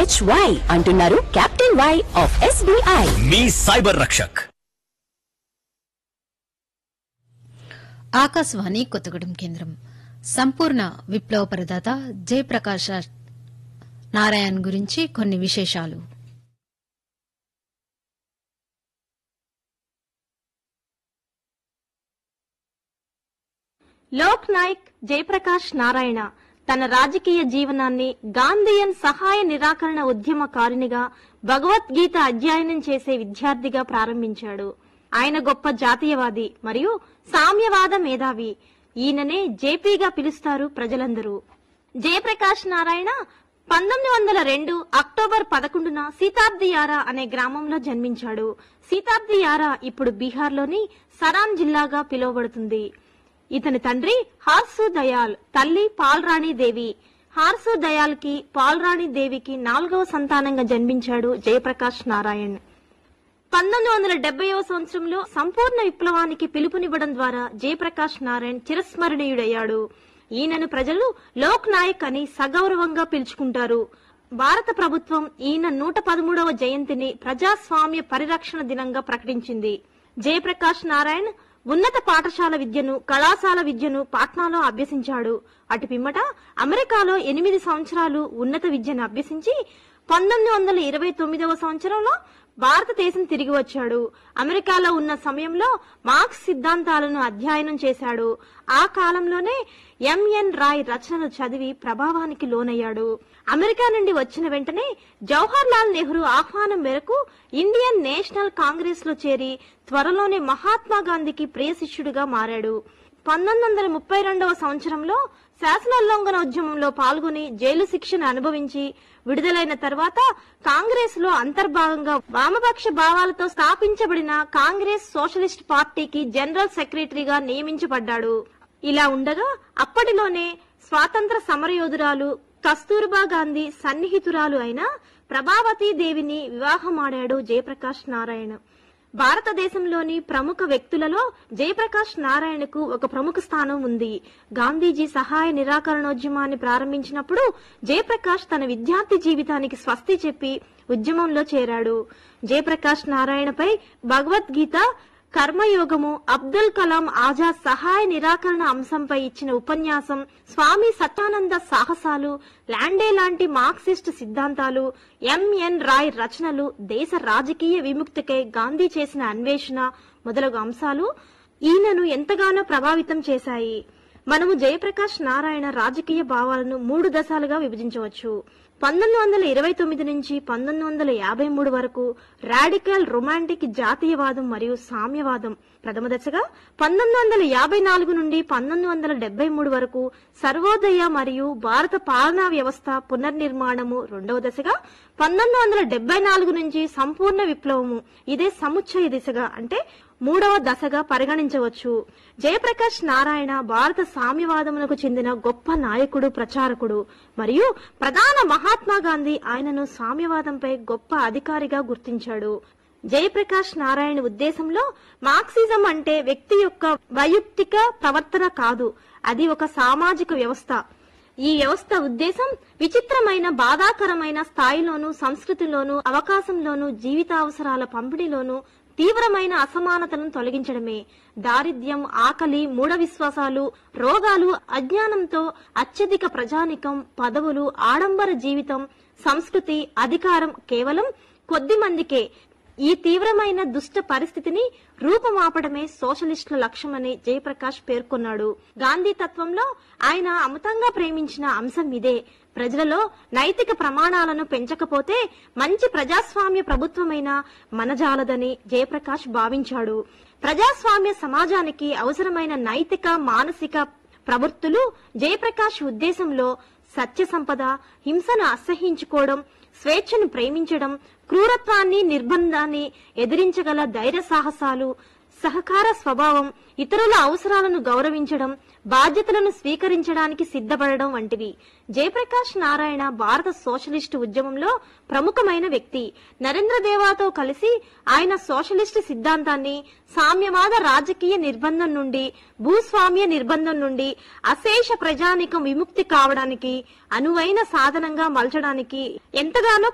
HY అంటున్నారు captain Y of SBI మీ cyber Rakshak Akashvani Kothagudem కేంద్రం సంపూర్ణ విప్లవ ప్రదాత జయప్రకాశ నారాయణ్ గురించి కొన్ని విశేషాలు లోక్ నాయక్ జయప్రకాష్ నారాయణ తన రాజకీయ జీవనాన్ని గాంధీయన్ సహాయ నిరాకరణ ఉద్యమకారునిగా భగవద్గీత అధ్యయనం చేసే విద్యార్థిగా ప్రారంభించాడు ఆయన గొప్ప జాతీయవాది మరియు సామ్యవాద మేధావి ఈయననే జేపీగా పిలుస్తారు ప్రజలందరూ జయప్రకాష్ నారాయణ పంతొమ్మిది వందల రెండు అక్టోబర్ పదకొండున సీతాబ్దియారా అనే గ్రామంలో జన్మించాడు సీతాబ్దియారా ఇప్పుడు బీహార్లోని సరాన్ జిల్లాగా పిలువబడుతుంది ఇతని తండ్రి హార్సు దయాల్ తల్లి పాల్రాణి దేవి హార్సు దయాల్ కి పాల్రాణి దేవికి నాలుగవ సంతానంగా జన్మించాడు జయప్రకాష్ నారాయణ్ పంతొమ్మిది వందల డెబ్బైవ సంవత్సరంలో సంపూర్ణ విప్లవానికి పిలుపునివ్వడం ద్వారా జయప్రకాష్ నారాయణ్ చిరస్మరణీయుడయ్యాడు ఈయనను ప్రజలు లోక్ నాయక్ అని సగౌరవంగా పిలుచుకుంటారు భారత ప్రభుత్వం ఈయన నూట పదమూడవ జయంతిని ప్రజాస్వామ్య పరిరక్షణ దినంగా ప్రకటించింది జయప్రకాష్ నారాయణ్ ఉన్నత పాఠశాల విద్యను కళాశాల విద్యను పాట్నాలో అభ్యసించాడు అటు పిమ్మట అమెరికాలో ఎనిమిది సంవత్సరాలు ఉన్నత విద్యను అభ్యసించి పంతొమ్మిది వందల ఇరవై తొమ్మిదవ సంవత్సరంలో భారతదేశం తిరిగి వచ్చాడు అమెరికాలో ఉన్న సమయంలో మార్క్స్ సిద్ధాంతాలను అధ్యయనం చేశాడు ఆ కాలంలోనే ఎంఎన్ రాయ్ రచనలు చదివి ప్రభావానికి లోనయ్యాడు అమెరికా నుండి వచ్చిన వెంటనే జవహర్ లాల్ నెహ్రూ ఆహ్వానం మేరకు ఇండియన్ నేషనల్ కాంగ్రెస్ లో చేరి త్వరలోనే మహాత్మా గాంధీకి ప్రియ శిష్యుడిగా మారాడు పంతొమ్మిది వందల ముప్పై రెండవ సంవత్సరంలో శాసనోల్లంఘన ఉద్యమంలో పాల్గొని జైలు శిక్షను అనుభవించి విడుదలైన తర్వాత కాంగ్రెస్ లో అంతర్భాగంగా వామపక్ష భావాలతో స్థాపించబడిన కాంగ్రెస్ సోషలిస్ట్ పార్టీకి జనరల్ సెక్రటరీగా నియమించబడ్డాడు ఇలా ఉండగా అప్పటిలోనే స్వాతంత్ర సమరయోధురాలు కస్తూర్బా గాంధీ సన్నిహితురాలు అయిన ప్రభావతీ దేవిని వివాహమాడాడు జయప్రకాష్ నారాయణ భారతదేశంలోని ప్రముఖ వ్యక్తులలో జయప్రకాష్ నారాయణకు ఒక ప్రముఖ స్థానం ఉంది గాంధీజీ సహాయ నిరాకరణోద్యమాన్ని ప్రారంభించినప్పుడు జయప్రకాష్ తన విద్యార్థి జీవితానికి స్వస్తి చెప్పి ఉద్యమంలో చేరాడు జయప్రకాష్ నారాయణపై భగవద్గీత కర్మయోగము అబ్దుల్ కలాం ఆజాద్ సహాయ నిరాకరణ అంశంపై ఇచ్చిన ఉపన్యాసం స్వామి సత్యానంద సాహసాలు లాండే లాంటి మార్క్సిస్ట్ సిద్ధాంతాలు ఎంఎన్ రాయ్ రచనలు దేశ రాజకీయ విముక్తికై గాంధీ చేసిన అన్వేషణ మొదలగు అంశాలు ఈయనను ఎంతగానో ప్రభావితం చేశాయి మనము జయప్రకాష్ నారాయణ రాజకీయ భావాలను మూడు దశలుగా విభజించవచ్చు పంతొమ్మిది వందల ఇరవై తొమ్మిది నుంచి పంతొమ్మిది వందల యాభై మూడు వరకు రాడికల్ రొమాంటిక్ జాతీయవాదం మరియు సామ్యవాదం ప్రథమ దశగా పంతొమ్మిది వందల యాభై నాలుగు నుండి పంతొమ్మిది వందల డెబ్బై మూడు వరకు సర్వోదయ మరియు భారత పాలనా వ్యవస్థ పునర్నిర్మాణము రెండవ దశగా పంతొమ్మిది వందల డెబ్బై నాలుగు నుంచి సంపూర్ణ విప్లవము ఇదే సముచ్చయ దిశగా అంటే మూడవ దశగా పరిగణించవచ్చు జయప్రకాష్ నారాయణ భారత సామ్యవాదమునకు చెందిన గొప్ప నాయకుడు ప్రచారకుడు మరియు ప్రధాన మహాత్మా గాంధీ ఆయనను సామ్యవాదంపై గొప్ప అధికారిగా గుర్తించాడు జయప్రకాష్ నారాయణ ఉద్దేశంలో మార్క్సిజం అంటే వ్యక్తి యొక్క వైయక్తిక ప్రవర్తన కాదు అది ఒక సామాజిక వ్యవస్థ ఈ వ్యవస్థ ఉద్దేశం విచిత్రమైన బాధాకరమైన స్థాయిలోను సంస్కృతిలోను అవకాశంలోను జీవితావసరాల పంపిణీలోను తీవ్రమైన అసమానతలను తొలగించడమే దారిద్ర్యం ఆకలి మూఢ విశ్వాసాలు రోగాలు అజ్ఞానంతో అత్యధిక ప్రజానికం పదవులు ఆడంబర జీవితం సంస్కృతి అధికారం కేవలం కొద్ది మందికే ఈ తీవ్రమైన దుష్ట పరిస్థితిని రూపమాపడమే సోషలిస్టుల లక్ష్యమని జయప్రకాష్ పేర్కొన్నాడు గాంధీ తత్వంలో ఆయన అమితంగా ప్రేమించిన అంశం ఇదే ప్రజలలో నైతిక ప్రమాణాలను పెంచకపోతే మంచి ప్రజాస్వామ్య ప్రభుత్వమైన మనజాలదని జయప్రకాష్ భావించాడు ప్రజాస్వామ్య సమాజానికి అవసరమైన నైతిక మానసిక ప్రవృత్తులు జయప్రకాష్ ఉద్దేశంలో సత్య సంపద హింసను అసహించుకోవడం స్వేచ్ఛను ప్రేమించడం క్రూరత్వాన్ని నిర్బంధాన్ని ఎదిరించగల ధైర్య సాహసాలు సహకార స్వభావం ఇతరుల అవసరాలను గౌరవించడం బాధ్యతలను స్వీకరించడానికి సిద్ధపడడం వంటివి జయప్రకాష్ నారాయణ భారత సోషలిస్టు ఉద్యమంలో ప్రముఖమైన వ్యక్తి నరేంద్ర దేవాతో కలిసి ఆయన సోషలిస్టు సిద్ధాంతాన్ని సామ్యవాద రాజకీయ నిర్బంధం నుండి భూస్వామ్య నిర్బంధం నుండి అశేష ప్రజానికం విముక్తి కావడానికి అనువైన సాధనంగా మలచడానికి ఎంతగానో